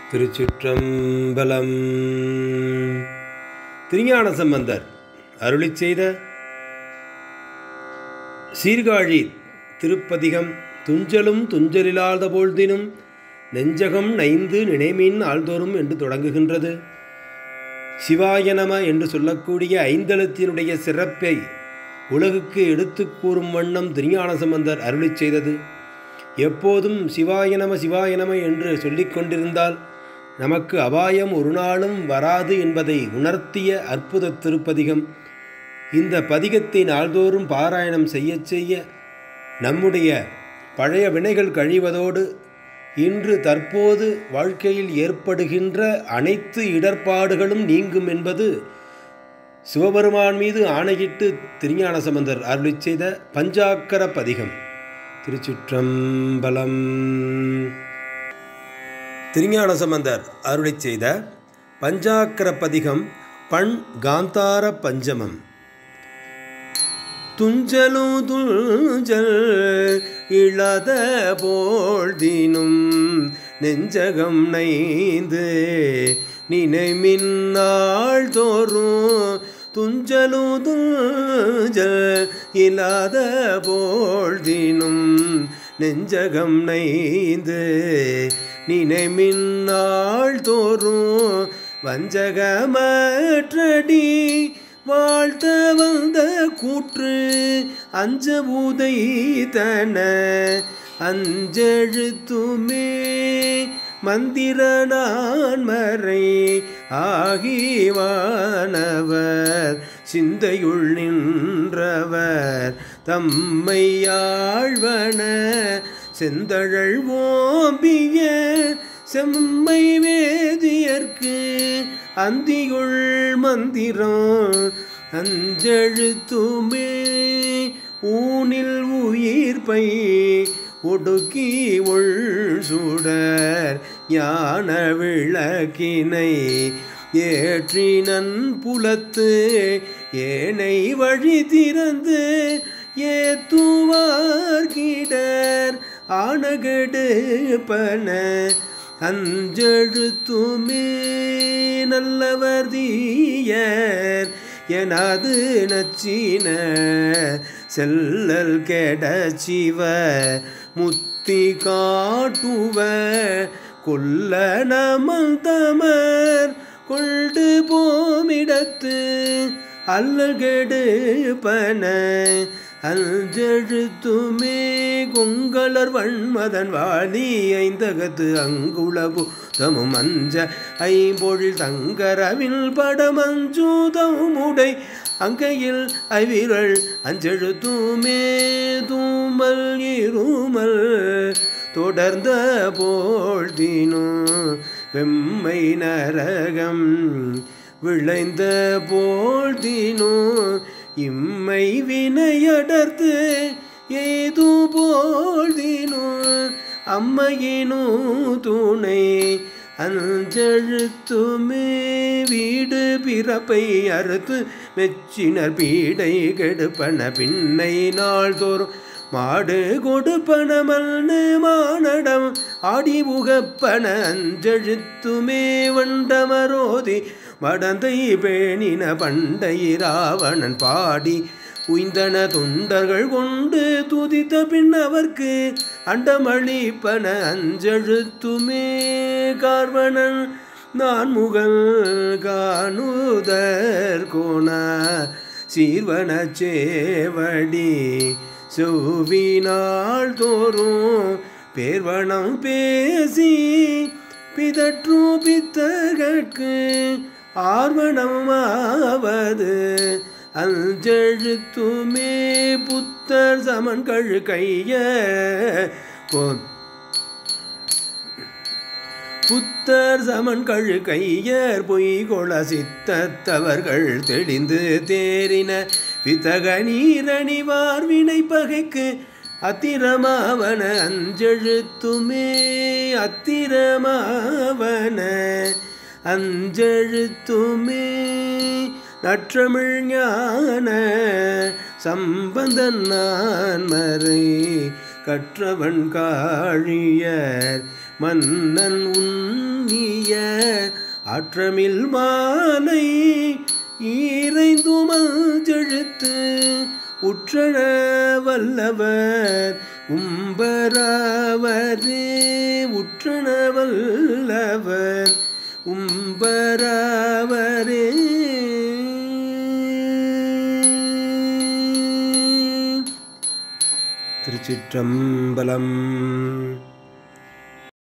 திருச்சிற்றம்பலம் திருஞான சம்பந்தர் அருளிச் செய்த சீர்காழி திருப்பதிகம் துஞ்சலும் துஞ்சலில்லாத போழ்தினும் நெஞ்சகம் நைந்து நினைமின் ஆழ்தோறும் என்று தொடங்குகின்றது சிவாய நம என்று சொல்லக்கூடிய ஐந்தெழுத்தினுடைய சிறப்பை உலகுக்கு எடுத்துக் கூறும் வண்ணம் திருஞான சம்பந்தர் அருளிச் செய்தது எப்போதும் சிவாய நம சிவாய நம என்று சொல்லிக் கொண்டிருந்தால் நமக்கு அபாயம் ஒரு நாளும் வராது என்பதை உணர்த்திய அற்புத திருப்பதிகம் இந்த பதிகத்தை நாள்தோறும் பாராயணம் செய்ய செய்ய நம்முடைய பழைய வினைகள் கழிவதோடு இன்று தற்போது வாழ்க்கையில் ஏற்படுகின்ற அனைத்து இடர்பாடுகளும் நீங்கும் என்பது சிவபெருமான் மீது ஆணையிட்டு திருஞான சம்பந்தர் அருளிச் செய்த பஞ்சாக்கர பதிகம் திருச்சிற்றம்பலம் திருஞான சம்பந்தர் அருளிச் செய்த பஞ்சாக்கர பதிகம் பண் காந்தார பஞ்சமம் துஞ்சலு துஞ்சல் இழத போழ்தினும் நெஞ்சகம் நைந்து நினைமின்னாள் தோறும் துஞ்சலு துஞ்சல் இல்லாத போழ்தினும் நெஞ்சகம் நைந்து நினைமின்னாள் தோறும் வஞ்சகமற்றடி வாழ்த்த வந்த கூற்று அஞ்ச உதைத்தன அஞ்செழுத்துமே மந்திர நான்மறை ஆகிவானவர் சிந்தையுள் நின்றவர் தம்மையாழ்வன செந்தழல் ஓம்பிய செம்மை வேதியர்க்கு அந்தியுள் மந்திரம் அஞ்செழுத்துமே ஊனில் உயிர்ப்பை ஒடுக்கி உள் சுடர் ஞான விளக்கினை ஏற்றினன் புலத்து ஏனை வழி திறந்து ஏத்துவார்கிடர் ஆனகெடுப்பன அஞ்செழுத்துமே நல்லவர் தீயர் எனது நச்சின செல்லல் கெட சிவ முத்தி காட்டுவ கொல்ல நமன் தமர் கொண்டு போமிடத்து அல்லகெடுப்பன அஞ்செழுத்துமே கொங்கலர் வன்மதன் வாலி ஐந்தகத்து அங்குளபு தமும் அஞ்ச ஐம்பொழில் தங்கரவில் படமஞ்சூதமுடை அங்கையில் ஐவிரள் அஞ்செழுத்துமே தூமல் இருமல் தொடர்ந்த போழ்தினோ வெம்மை நரகம் விளைந்த போழ்தினோ இம்மை வினையடர்த்து ஏது போழ்தினோ அம்மையினோ துணை அஞ்செழுத்துமே வீடு பிறப்பை அறுத்து மெச்சினர் பீடை கெடுப்பன பின்னை நாள்தோறும் மாடு கொடுப்பன மல்னு மானடம் ஆடி உகப்பன அஞ்செழுத்துமே வண்டமரோதி வடந்தை பேணின பண்டை ராவணன் பாடி உய்ந்தன தொண்டர்கள் கொண்டு துதித்த பின் அவர்க்கு அண்டமளிப்பன அஞ்செழுத்துமே கார்வணன் நான் முகல் காணுதர் கோண சீர்வன சேவடி செவ்வினாள் தோறும் பேர்வனம் பேசி பிதற்று பித்தகற்கு ஆர்வணமாவது அஞ்செழுத்துமே புத்தர் சமன் கழு கைய புத்தர் சமன் கழு கையர் பொய்கொள சித்தத்தவர்கள் தெளிந்து தேறின வித்தக நீரணிவார் வினை பகைக்கு அத்திரமாவன அஞ்செழுத்துமே அத்திரமாவன அஞ்செழுத்துமே நற்றமிழ் ஞான சம்பந்தன் நான் மறை கற்றவன் காழியர் மன்னன் உன்னிய ஆற்றமில் மாலை ஈரைந்துமல் ஜெழுத்து உற்றன வல்லவர் உம்பராவரே உற்றன வல்லவர் உம்பராவரே திருச்சிற்றம்பலம்